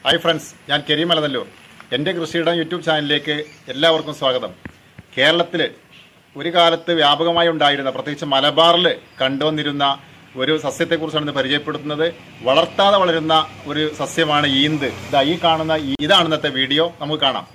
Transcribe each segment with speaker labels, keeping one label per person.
Speaker 1: hi friends ഞാൻ കരീം അലനല്ലൂർ എൻ്റെ കൃഷിയിടം യൂട്യൂബ് ചാനലിലേക്ക് എല്ലാവർക്കും സ്വാഗതം കേരളത്തിൽ ഒരു കാലത്ത് വ്യാപകമായി ഉണ്ടായിരുന്ന പ്രത്യേകിച്ച് മലബാറിൽ കണ്ടുവന്നിരുന്ന ഒരു സസ്യത്തെക്കുറിച്ചാണ് ഇന്ന് പരിചയപ്പെടുത്തുന്നത് വളർത്താതെ വളരുന്ന ഒരു സസ്യമാണ് ഈന്ത് ഇതാ ഈ കാണുന്ന ഈ- ഇതാണ് ഇന്നത്തെ വീഡിയോ നമുക്ക് കാണാം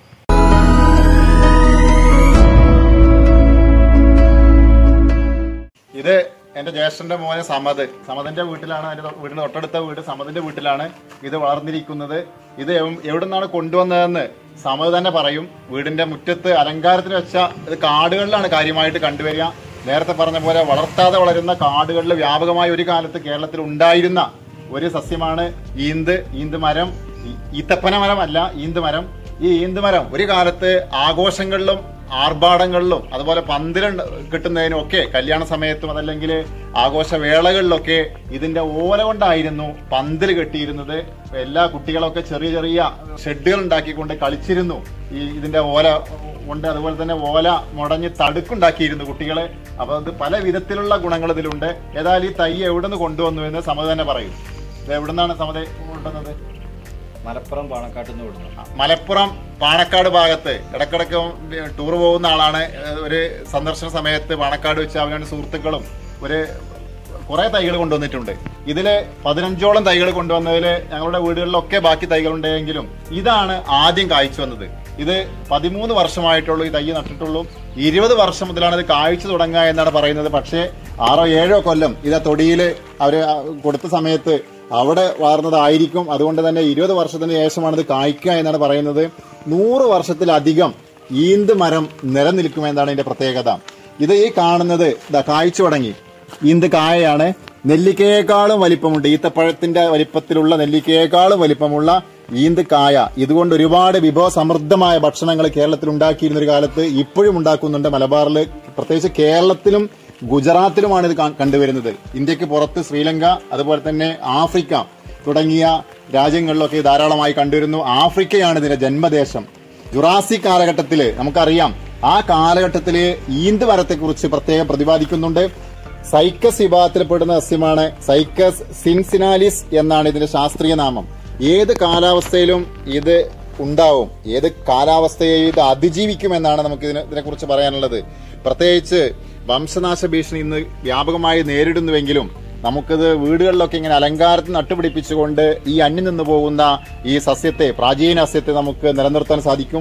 Speaker 1: ഇത് എന്റെ ജ്യേഷ്ഠന്റെ മോനെ സമത് സമതിന്റെ വീട്ടിലാണ് എന്റെ തൊ- വീടിന് തൊട്ടടുത്ത വീട് സമതിന്റെ വീട്ടിലാണ് ഇത് വളർന്നിരിക്കുന്നത് ഇത് എവ്- എവിടുന്നാണ് കൊണ്ടുവന്നതെന്ന് സമത് തന്നെ പറയും വീടിന്റെ മുറ്റത്ത് അലങ്കാരത്തിന് വെച്ച ഇത് കാടുകളിലാണ് കാര്യമായിട്ട് കണ്ടുവരിക നേരത്തെ പറഞ്ഞ പോലെ വളർത്താതെ വളരുന്ന കാടുകളിൽ വ്യാപകമായ ഒരു കാലത്ത് കേരളത്തിൽ ഉണ്ടായിരുന്ന ഒരു സസ്യമാണ് ഈന്ത് ഈന്ത് മരം ഈ- ഈത്തപ്പന മരമല്ല ഈന്ത് മരം ഈ ഈന്ത് മരം ഒരു കാലത്ത് ആഘോഷങ്ങളിലും ആർഭാടങ്ങളിലും അതുപോലെ പന്തിൽ കിട്ടുന്നതിനും ഒക്കെ കല്യാണ സമയത്തും അതല്ലെങ്കിൽ ആഘോഷവേളകളിലൊക്കെ ഇതിന്റെ ഓല കൊണ്ടായിരുന്നു പന്തൽ കെട്ടിയിരുന്നത് എല്ലാ കുട്ടികളൊക്കെ ചെറിയ ചെറിയ ഷെഡുകൾ ഉണ്ടാക്കിക്കൊണ്ട് കളിച്ചിരുന്നു ഈ ഇതിന്റെ ഓല കൊണ്ട് അതുപോലെ തന്നെ ഓല മുടഞ്ഞ് തടുക്കുണ്ടാക്കിയിരുന്നു കുട്ടികളെ അപ്പൊ അത് പല വിധത്തിലുള്ള ഗുണങ്ങൾ ഇതിലുണ്ട് ഏതായാലും ഈ തൈ എവിടെ നിന്ന് കൊണ്ടുവന്നു എന്ന് സമത തന്നെ പറയും ഇത് എവിടെ നിന്നാണ് സമത കൊണ്ടുവന്നത്
Speaker 2: മലപ്പുറം പാണക്കാട്ട് നിന്ന് വിടുന്നു
Speaker 1: മലപ്പുറം പാണക്കാട് ഭാഗത്ത് ഇടക്കിടക്ക് ടൂർ പോകുന്ന ആളാണ് ഏഹ് ഒരു സന്ദർശന സമയത്ത് പാണക്കാട് വെച്ച് അവരുടെ സുഹൃത്തുക്കളും ഒരു കുറെ തൈകൾ കൊണ്ടുവന്നിട്ടുണ്ട് ഇതില് പതിനഞ്ചോളം തൈകൾ കൊണ്ടുവന്നതിൽ ഞങ്ങളുടെ വീടുകളിലൊക്കെ ബാക്കി തൈകൾ ഉണ്ടെങ്കിലും ഇതാണ് ആദ്യം കായ്ച്ചു വന്നത് ഇത് പതിമൂന്ന് വർഷമായിട്ടുള്ളൂ ഈ തൈ നട്ടിട്ടുള്ളൂ ഇരുപത് വർഷം മുതലാണ് ഇത് കായ്ച്ചു തുടങ്ങുക എന്നാണ് പറയുന്നത് പക്ഷേ ആറോ ഏഴോ കൊല്ലം ഇത് തൊടിയിൽ അവര് കൊടുത്ത സമയത്ത് അവിടെ വളർന്നതായിരിക്കും അതുകൊണ്ട് തന്നെ ഇരുപത് വർഷത്തിന് ശേഷമാണ് ഇത് കായ്ക്കുക എന്നാണ് പറയുന്നത് നൂറ് വർഷത്തിലധികം ഈന്ത് മരം നിലനിൽക്കുമെന്നാണ് ഇതിന്റെ പ്രത്യേകത ഇത് ഈ കാണുന്നത് ഇതാ കായ്ച്ചു തുടങ്ങി ഈന്ത് കായയാണ് നെല്ലിക്കയേക്കാളും വലിപ്പമുണ്ട് ഈത്തപ്പഴത്തിന്റെ വലിപ്പത്തിലുള്ള നെല്ലിക്കയേക്കാളും വലിപ്പമുള്ള ഈന്ത് കായ ഇതുകൊണ്ട് ഒരുപാട് വിഭവസമൃദ്ധമായ ഭക്ഷണങ്ങൾ കേരളത്തിൽ ഉണ്ടാക്കിയിരുന്ന ഒരു കാലത്ത് ഇപ്പോഴും ഉണ്ടാക്കുന്നുണ്ട് മലബാറിൽ പ്രത്യേകിച്ച് കേരളത്തിലും ഗുജറാത്തിലുമാണ് ഇത് കാ- കണ്ടുവരുന്നത് ഇന്ത്യക്ക് പുറത്ത് ശ്രീലങ്ക അതുപോലെ തന്നെ ആഫ്രിക്ക തുടങ്ങിയ രാജ്യങ്ങളിലൊക്കെ ധാരാളമായി കണ്ടുവരുന്നു ആഫ്രിക്കയാണ് ഇതിന്റെ ജന്മദേശം ജുറാസിക് കാലഘട്ടത്തില് നമുക്കറിയാം ആ കാലഘട്ടത്തില് ഈന്ത് മരത്തെക്കുറിച്ച് പ്രത്യേകം പ്രതിപാദിക്കുന്നുണ്ട് സൈക്കസ് വിഭാഗത്തിൽപ്പെടുന്ന സസ്യമാണ് സൈക്കസ് സിൻസിനാലിസ് എന്നാണ് ഇതിന്റെ ശാസ്ത്രീയ നാമം ഏത് കാലാവസ്ഥയിലും ഇത് ഉണ്ടാവും ഏത് കാലാവസ്ഥയെ ഇത് അതിജീവിക്കുമെന്നാണ് നമുക്ക് ഇതിനെ ഇതിനെക്കുറിച്ച് പറയാനുള്ളത് പ്രത്യേകിച്ച് വംശനാശ ഭീഷണി ഇന്ന് വ്യാപകമായി നേരിടുന്നുവെങ്കിലും നമുക്കിത് വീടുകളിലൊക്കെ ഇങ്ങനെ അലങ്കാരത്തിൽ നട്ടുപിടിപ്പിച്ചുകൊണ്ട് ഈ അന്യം നിന്ന് പോകുന്ന ഈ സസ്യത്തെ പ്രാചീന സസ്യത്തെ നമുക്ക് നിലനിർത്താൻ സാധിക്കും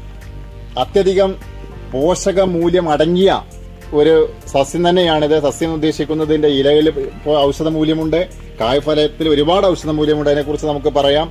Speaker 1: അത്യധികം പോഷക മൂല്യം അടങ്ങിയ ഒരു സസ്യം തന്നെയാണിത് സസ്യം ഉദ്ദേശിക്കുന്നതിന്റെ ഇലയിൽ ഇപ്പോൾ ഔഷധ മൂല്യമുണ്ട് കായ്ഫലത്തിൽ ഒരുപാട് ഔഷധ മൂല്യമുണ്ട് അതിനെക്കുറിച്ച് നമുക്ക് പറയാം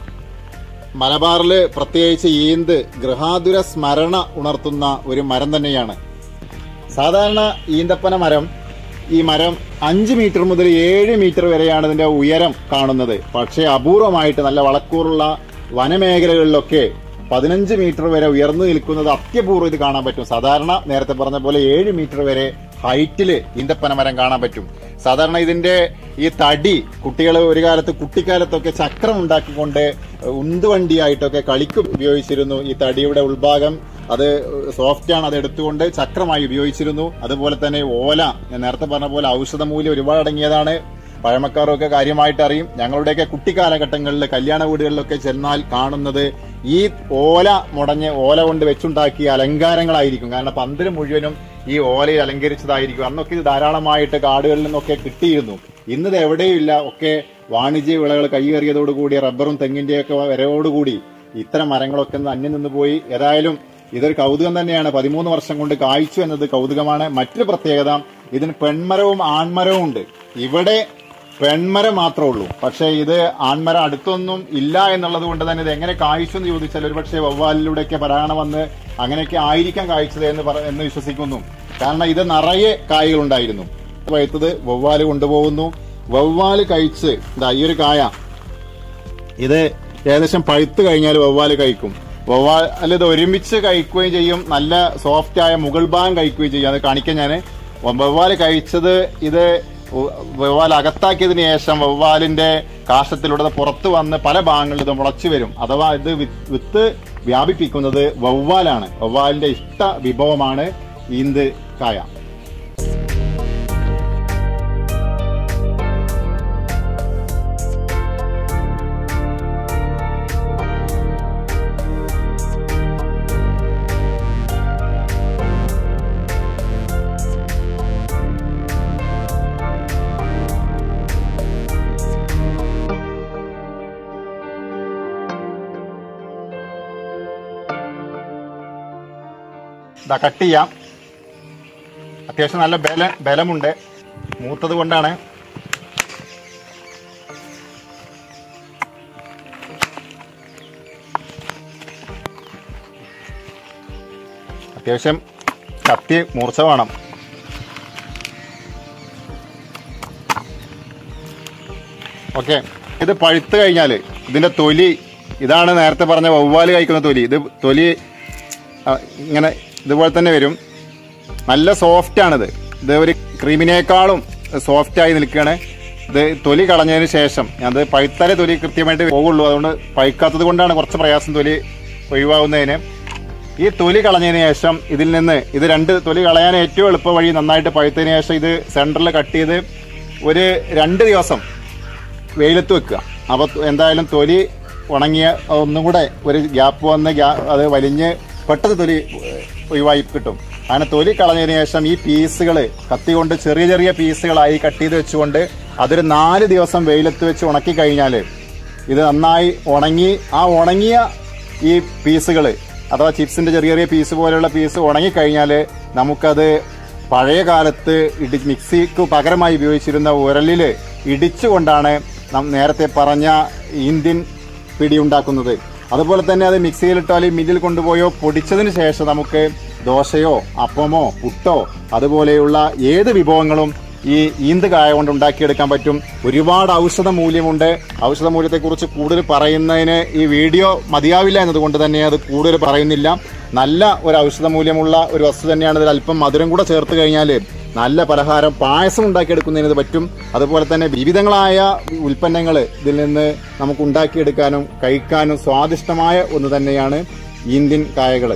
Speaker 1: മലബാറില് പ്രത്യേകിച്ച് ഈന്ത് ഗൃഹാതുര സ്മരണ ഉണർത്തുന്ന ഒരു മരം തന്നെയാണ് സാധാരണ ഈന്തപ്പന മരം ഈ മരം അഞ്ച് മീറ്റർ മുതൽ ഏഴ് മീറ്റർ വരെയാണ് ഇതിന്റെ ഉയരം കാണുന്നത് പക്ഷേ അപൂർവമായിട്ട് നല്ല വളക്കൂറുള്ള വനമേഖലകളിലൊക്കെ പതിനഞ്ച് മീറ്റർ വരെ ഉയർന്നു നിൽക്കുന്നത് അത്യപൂർവ്വം ഇത് കാണാൻ പറ്റും സാധാരണ നേരത്തെ പറഞ്ഞ പോലെ ഏഴ് മീറ്റർ വരെ ഹൈറ്റില് ഈന്തപ്പന മരം കാണാൻ പറ്റും സാധാരണ ഇതിന്റെ ഈ തടി കുട്ടികൾ ഒരു കാലത്ത് കുട്ടിക്കാലത്തൊക്കെ ചക്രം ഉണ്ടാക്കിക്കൊണ്ട് ഉന്തുവണ്ടിയായിട്ടൊക്കെ കളിക്ക് ഉപയോഗിച്ചിരുന്നു ഈ തടിയുടെ ഉൾഭാഗം അത് സോഫ്റ്റ് ആണ് അത് എടുത്തുകൊണ്ട് ചക്രമായി ഉപയോഗിച്ചിരുന്നു അതുപോലെ തന്നെ ഓല ഞാൻ നേരത്തെ പറഞ്ഞ പോലെ ഔഷധ മൂല്യം ഒരുപാട് അടങ്ങിയതാണ് പഴമക്കാരൊക്കെ കാര്യമായിട്ട് അറിയും ഞങ്ങളുടെയൊക്കെ കുട്ടിക്കാലഘട്ടങ്ങളിൽ കല്യാണ വീടുകളിലൊക്കെ ചെന്നാൽ കാണുന്നത് ഈ ഓല മുടഞ്ഞ് ഓല കൊണ്ട് വെച്ചുണ്ടാക്കിയ അലങ്കാരങ്ങളായിരിക്കും കാരണം പന്തല് മുഴുവനും ഈ ഓലയിൽ അലങ്കരിച്ചതായിരിക്കും അന്നൊക്കെ ഇത് ധാരാളമായിട്ട് കാടുകളിൽ നിന്നൊക്കെ കിട്ടിയിരുന്നു ഇന്ന് ഇത് എവിടെയില്ല ഒക്കെ വാണിജ്യ വിളകൾ കൈയേറിയതോടുകൂടി റബ്ബറും തെങ്ങിന്റെയൊക്കെ വരവോടുകൂടി ഇത്തരം മരങ്ങളൊക്കെ ഇന്ന് അന്യം നിന്ന് പോയി ഏതായാലും ഇതൊരു കൗതുകം തന്നെയാണ് പതിമൂന്ന് വർഷം കൊണ്ട് കായ്ച്ചു എന്നത് കൗതുകമാണ് മറ്റൊരു പ്രത്യേകത ഇതിന് പെൺമരവും ആൺമരവും ഉണ്ട് ഇവിടെ പെൺമരം മാത്രമേ ഉള്ളൂ പക്ഷേ ഇത് ആൺമരം അടുത്തൊന്നും ഇല്ല എന്നുള്ളത് കൊണ്ട് തന്നെ ഇത് എങ്ങനെ കായ്ച്ചു എന്ന് ചോദിച്ചാൽ ഒരുപക്ഷെ വവ്വാലിലൂടെയൊക്കെ പരാഗണം വന്ന് അങ്ങനെയൊക്കെ ആയിരിക്കാം കായ്ച്ചത് എന്ന് പറ- എന്ന് വിശ്വസിക്കുന്നു കാരണം ഇത് നിറയെ കായ്കളുണ്ടായിരുന്നു പഴുത്തത് വവ്വാല് കൊണ്ടുപോകുന്നു വവ്വാല് കഴിച്ച് ഇതാ ഈ ഒരു കായ ഇത് ഏകദേശം പഴുത്ത് കഴിഞ്ഞാൽ വവ്വാല് കഴിക്കും വവ്വാൽ ഇത് ഒരുമിച്ച് കഴിക്കുകയും ചെയ്യും നല്ല സോഫ്റ്റ് ആയ മുകൾ ഭാഗം കഴിക്കുകയും ചെയ്യും അത് കാണിക്കാൻ ഞാൻ വവ്വാല് കഴിച്ചത് ഇത് ഉ- വവ്വാൽ അകത്താക്കിയതിനു ശേഷം വവ്വാലിന്റെ കാഷ്ടത്തിലൂടെ പുറത്ത് വന്ന് പല ഭാഗങ്ങളിൽ ഇത് മുളച്ചു വരും അഥവാ ഇത് വി- വിത്ത് വ്യാപിപ്പിക്കുന്നത് വവ്വാലാണ് വവ്വാലിന്റെ ഇഷ്ട വിഭവമാണ് ഈന്ത് കായ ഇതാ കട്ട് ചെയ്യാം അത്യാവശ്യം നല്ല ബല ബലമുണ്ട് മൂത്തത് കൊണ്ടാണ് അത്യാവശ്യം കത്തി മൂർച്ച വേണം ഓക്കെ ഇത് പഴുത്ത് കഴിഞ്ഞാൽ ഇതിൻ്റെ തൊലി ഇതാണ് നേരത്തെ പറഞ്ഞ വവ്വാല് കഴിക്കുന്ന തൊലി ഇത് തൊലി ആ, ഇങ്ങനെ ഇതുപോലെ തന്നെ വരും നല്ല സോഫ്റ്റ് ആണിത് ഇത് ഒരു ക്രീമിനേക്കാളും സോഫ്റ്റ് ആയി നിൽക്കുകയാണ് ഇത് തൊലി കളഞ്ഞതിന് ശേഷം അത് പഴുത്താലേ തൊലി കൃത്യമായിട്ട് പോകുള്ളൂ അതുകൊണ്ട് പഴുക്കാത്തത് കൊണ്ടാണ് കുറച്ച് പ്രയാസം തൊലി ഒഴിവാകുന്നതിന് ഈ തൊലി കളഞ്ഞതിന് ശേഷം ഇതിൽ നിന്ന് ഇത് രണ്ട് തൊലി കളയാൻ ഏറ്റവും എളുപ്പ വഴി നന്നായിട്ട് പഴുത്തതിന് ശേഷം ഇത് സെൻറ്ററിൽ കട്ട് ചെയ്ത് ഒരു രണ്ട് ദിവസം വെയിലത്ത് വെക്കുക അപ്പോൾ എന്തായാലും തൊലി ഉണങ്ങിയ ഒന്നും കൂടെ ഒരു ഗ്യാപ്പ് വന്ന് ഗ്യാ അത് വലിഞ്ഞ് പെട്ടെന്ന് തൊലി ഒഴിവായി കിട്ടും അങ്ങനെ തൊലി കളഞ്ഞതിന് ശേഷം ഈ പീസുകൾ കത്തി കൊണ്ട് ചെറിയ ചെറിയ പീസുകളായി കട്ട് ചെയ്ത് വെച്ചുകൊണ്ട് അതൊരു നാല് ദിവസം വെയിലത്ത് വെച്ച് ഉണക്കി കഴിഞ്ഞാൽ ഇത് നന്നായി ഉണങ്ങി ആ ഉണങ്ങിയ ഈ പീസുകൾ അഥവാ ചിപ്സിന്റെ ചെറിയ ചെറിയ പീസ് പോലെയുള്ള പീസ് ഉണങ്ങിക്കഴിഞ്ഞാൽ നമുക്കത് പഴയ കാലത്ത് ഇടി മിക്സിക്ക് പകരമായി ഉപയോഗിച്ചിരുന്ന ഉരലിൽ ഇടിച്ചുകൊണ്ടാണ് നാം നേരത്തെ പറഞ്ഞ ഇന്ത്യൻ പിടി ഉണ്ടാക്കുന്നത് അതുപോലെ തന്നെ അത് മിക്സിയിലിട്ടോ അല്ലെങ്കിൽ മില്ലിൽ കൊണ്ടുപോയോ പൊടിച്ചതിന് ശേഷം നമുക്ക് ദോശയോ അപ്പമോ പുട്ടോ അതുപോലെയുള്ള ഏത് വിഭവങ്ങളും ഈ ഈന്ത് കായ കൊണ്ട് ഉണ്ടാക്കിയെടുക്കാൻ പറ്റും ഒരുപാട് ഔഷധ മൂല്യമുണ്ട് ഔഷധ മൂല്യത്തെക്കുറിച്ച് കൂടുതൽ പറയുന്നതിന് ഈ വീഡിയോ മതിയാവില്ല എന്നതുകൊണ്ട് തന്നെ അത് കൂടുതൽ പറയുന്നില്ല നല്ല ഒരു ഔഷധ മൂല്യമുള്ള ഒരു വസ്തു തന്നെയാണ് ഇതിൽ അല്പം മധുരം കൂടെ ചേർത്ത് കഴിഞ്ഞാൽ നല്ല പലഹാരം പായസം ഉണ്ടാക്കിയെടുക്കുന്നതിന് ഇത് പറ്റും അതുപോലെ തന്നെ വിവിധങ്ങളായ ഉൽപ്പന്നങ്ങൾ ഇതിൽ നിന്ന് നമുക്ക് ഉണ്ടാക്കിയെടുക്കാനും കഴിക്കാനും സ്വാദിഷ്ടമായ ഒന്ന് തന്നെയാണ് ഇന്ത്യൻ കായകൾ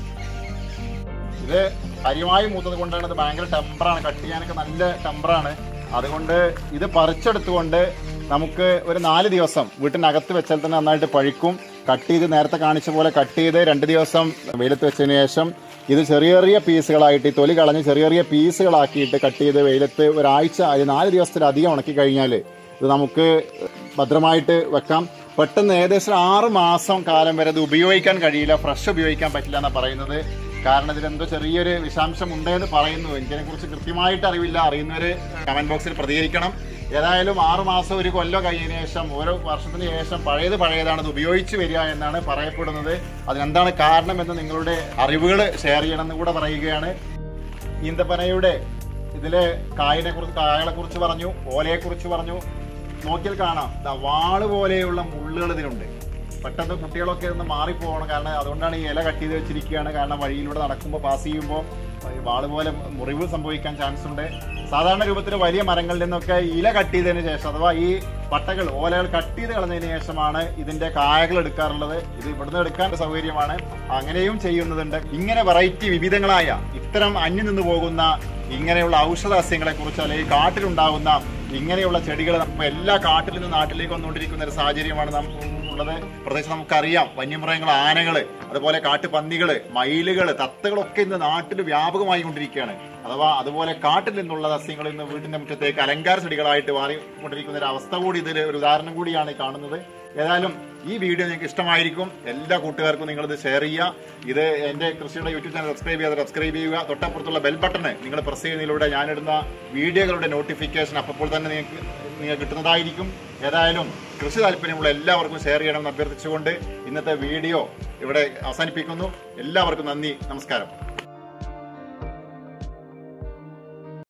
Speaker 1: ഇത് അരിവായി മൂത്തത് കൊണ്ടാണ് ഇത് ഭയങ്കര ടെമ്പറാണ് കട്ട് ചെയ്യാനൊക്കെ നല്ല ടെമ്പറാണ് അതുകൊണ്ട് ഇത് പറിച്ചെടുത്തുകൊണ്ട് നമുക്ക് ഒരു നാല് ദിവസം വീട്ടിനകത്ത് വെച്ചാൽ തന്നെ നന്നായിട്ട് പഴുക്കും കട്ട് ചെയ്ത് നേരത്തെ കാണിച്ച പോലെ കട്ട് ചെയ്ത് രണ്ട് ദിവസം വെയിലത്ത് വെച്ചതിന് ശേഷം ഇത് ചെറിയ ചെറിയ പീസുകളായിട്ട് ഈ തൊലി കളഞ്ഞ് ചെറിയ ചെറിയ പീസുകളാക്കിയിട്ട് കട്ട് ചെയ്ത് വെയിലത്ത് ഒരാഴ്ച അല്ലെങ്കിൽ നാല് ദിവസത്തിലധികം ഉണക്കി കഴിഞ്ഞാൽ ഇത് നമുക്ക് ഭദ്രമായിട്ട് വെക്കാം പെട്ടെന്ന് ഏകദേശം ആറ് മാസം കാലം വരെ ഇത് ഉപയോഗിക്കാൻ കഴിയില്ല ഫ്രഷ് ഉപയോഗിക്കാൻ പറ്റില്ല എന്നാണ് പറയുന്നത് കാരണം ഇതിലെന്തോ ചെറിയൊരു വിഷാംശം ഉണ്ടെന്ന് പറയുന്നു എനിക്കതിനെ കുറിച്ച് കൃത്യമായിട്ട് അറിവില്ല അറിയുന്നവര് കമന്റ് ബോക്സിൽ പ്രതികരിക്കണം ഏതായാലും ആറ് മാസം ഒരു കൊല്ലം കഴിഞ്ഞതിന് ശേഷം ഓരോ വർഷത്തിന് ശേഷം പഴയത് പഴയതാണ് ഇത് ഉപയോഗിച്ച് വരിക എന്നാണ് പറയപ്പെടുന്നത് അതിനെന്താണ് കാരണം എന്ന് നിങ്ങളുടെ അറിവുകൾ ഷെയർ ചെയ്യണമെന്ന് കൂടെ പറയുകയാണ് ഈന്തപ്പനയുടെ ഇതിലെ കായിനെ കുറിച്ച് കായകളെ കുറിച്ച് പറഞ്ഞു ഓലയെ കുറിച്ച് പറഞ്ഞു നോക്കിയാൽ കാണാം ദാ വാള് പോലെയുള്ള മുള്ളുകൾ ഇതിലുണ്ട് പെട്ടെന്ന് കുട്ടികളൊക്കെ ഒന്ന് മാറിപ്പോകണം കാരണം അതുകൊണ്ടാണ് ഈ ഇല കട്ട് ചെയ്ത് വെച്ചിരിക്കുകയാണ് കാരണം വഴിയിലൂടെ നടക്കുമ്പോൾ പാസ് ചെയ്യുമ്പോൾ വാള് പോലെ മുറിവ് സംഭവിക്കാൻ ചാൻസ് ഉണ്ട് സാധാരണ രൂപത്തിൽ വലിയ മരങ്ങളിൽ നിന്നൊക്കെ ഇല കട്ട് ചെയ്തതിന് ശേഷം അഥവാ ഈ പട്ടകൾ ഓലകൾ കട്ട് ചെയ്ത് കളഞ്ഞതിന് ശേഷമാണ് ഇതിന്റെ കായകൾ എടുക്കാറുള്ളത് ഇത് ഇവിടുന്ന് എടുക്കാൻ സൗകര്യമാണ് അങ്ങനെയും ചെയ്യുന്നതുണ്ട് ഇങ്ങനെ വെറൈറ്റി വിവിധങ്ങളായ ഇത്തരം അന്യം നിന്ന് പോകുന്ന ഇങ്ങനെയുള്ള ഔഷധ സസ്യങ്ങളെ കുറിച്ച് അല്ലെങ്കിൽ കാട്ടിലുണ്ടാകുന്ന ഇങ്ങനെയുള്ള ചെടികൾ നമ്മൾ എല്ലാ കാട്ടിൽ നിന്ന് നാട്ടിലേക്ക് വന്നുകൊണ്ടിരിക്കുന്ന ഒരു സാഹചര്യമാണ് നാം ഉള്ളത് പ്രത്യേകിച്ച് നമുക്കറിയാം വന്യമൃഗങ്ങൾ ആനകള് അതുപോലെ കാട്ടുപന്നികള് മയിലുകള് തത്തകളൊക്കെ ഇന്ന് നാട്ടിൽ വ്യാപകമായി കൊണ്ടിരിക്കുകയാണ് അഥവാ അതുപോലെ കാട്ടിൽ നിന്നുള്ള സസ്യങ്ങൾ ഇന്ന് വീടിന്റെ മുറ്റത്തേക്ക് അലങ്കാര ചെടികളായിട്ട് മാറിക്കൊണ്ടിരിക്കുന്ന ഒരു അവസ്ഥ കൂടി ഇതിൽ ഒരു ഉദാഹരണം കൂടിയാണ് ഈ കാണുന്നത് ഏതായാലും ഈ വീഡിയോ നിങ്ങൾക്ക് ഇഷ്ടമായിരിക്കും എല്ലാ കൂട്ടുകാർക്കും നിങ്ങളിത് ഷെയർ ചെയ്യുക ഇത് എന്റെ കൃഷിയുടെ യൂട്യൂബ് ചാനൽ സബ്സ്ക്രൈബ് ചെയ്യാതെ സബ്സ്ക്രൈബ് ചെയ്യുക തൊട്ടപ്പുറത്തുള്ള ബെൽ ബട്ടണ് നിങ്ങൾ പ്രസ് ചെയ്യുന്നതിലൂടെ ഞാനിടുന്ന വീഡിയോകളുടെ നോട്ടിഫിക്കേഷൻ അപ്പോൾ തന്നെ നിങ്ങൾക്ക് നിങ്ങൾക്ക് കിട്ടുന്നതായിരിക്കും ഏതായാലും കൃഷി താല്പര്യമുള്ള എല്ലാവർക്കും ഷെയർ ചെയ്യണമെന്ന് അഭ്യർത്ഥിച്ചുകൊണ്ട് ഇന്നത്തെ വീഡിയോ ഇവിടെ അവസാനിപ്പിക്കുന്നു എല്ലാവർക്കും നന്ദി നമസ്കാരം